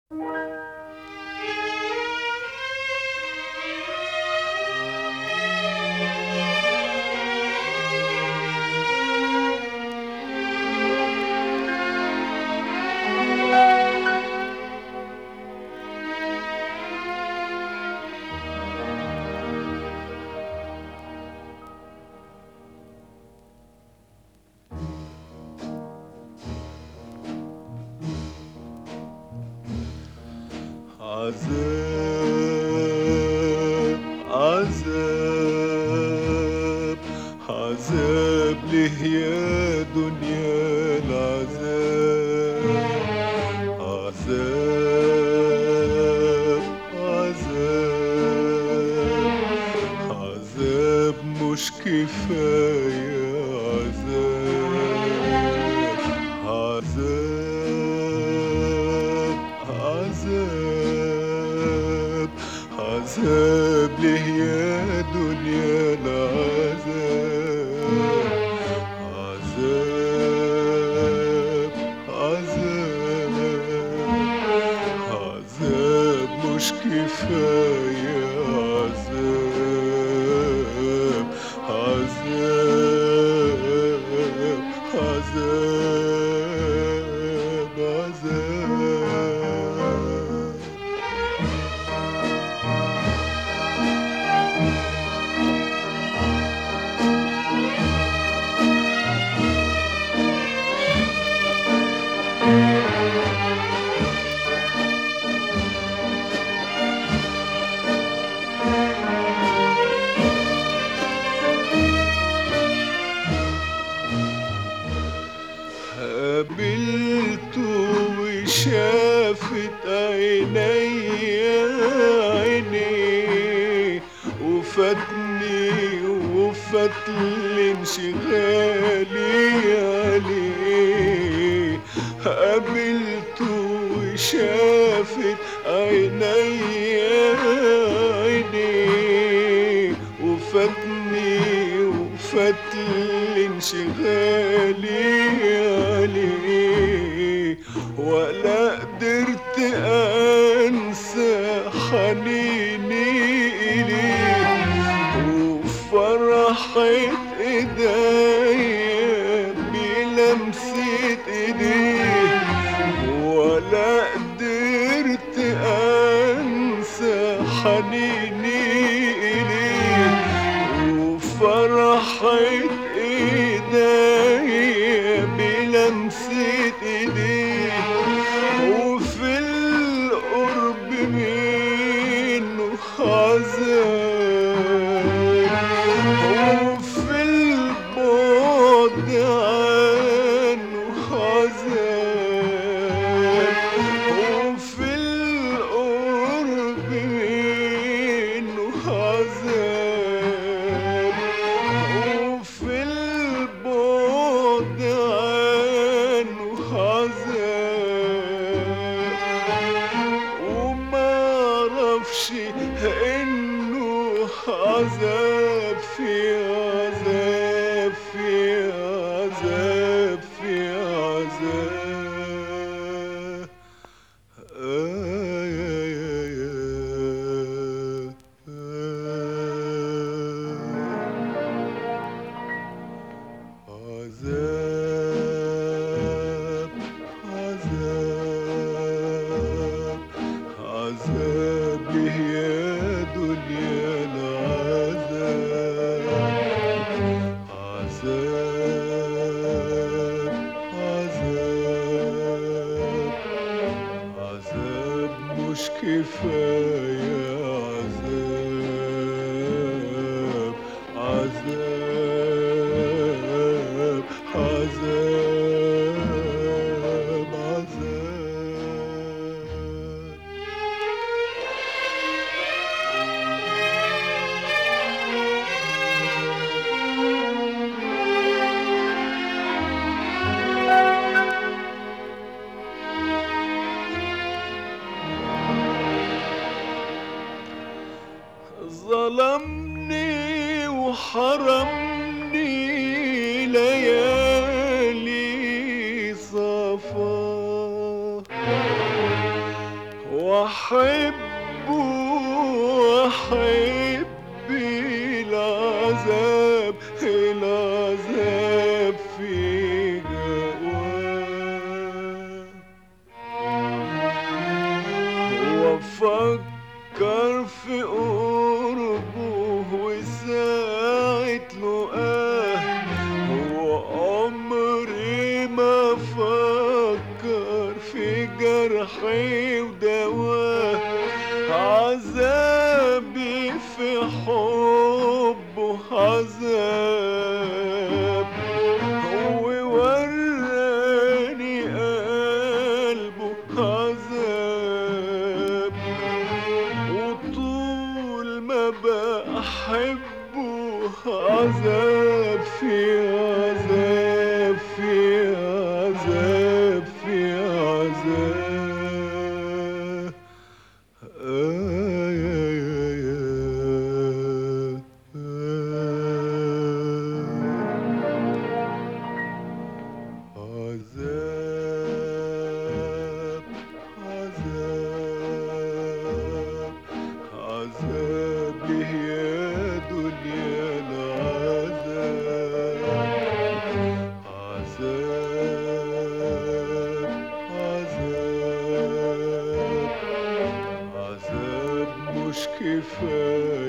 عذاب عذاب عذاب ليه يا دنيا العذاب عذاب عذاب عذاب مش كفاية عذاب عذاب عذاب عذاب ليه يا دنيا العذاب عذاب عذاب عذاب مش كفاية عذاب عذاب عذاب عذاب قابلته وشافت عيني عيني وفاتني وفات انشغالي عليه قابلته وشافت عيني عيني وفاتني وفات انشغالي عليه ولا قدرت انسى حنيني اليه وفرحة ايديا بلمسة ايديه ولا قدرت انسى حنيني اليه وفرحة ايديا بلمسة ايديه وفي القرب منه عذاب وفي البعد عنه عذاب وفي القرب منه عذاب وفي البعد عنه عذاب وما اعرفش انه عذاب في عذاب في عذاب في عذاب آه يا يا يا آه عذاب عذاب عذاب ليه يا دنيا العذاب عذاب عذاب عذاب مش كفاية عذاب عذاب عذاب عذاب ظلمني وحرمني ليالي صفا واحبه واحب العذاب العذاب في جواب وافكر في قربه وساعة لقاه وعمري ما فكر في جرحي ودواه عذابي في حبه عذاب هو وراني قلبه عذاب وطول ما بحبه عذاب في عذاب في عذاب في عذاب آه يا يا يا آه عذاب عذاب عذاب ليه يا دنيا العذاب عذاب عذاب عذاب مش كفاية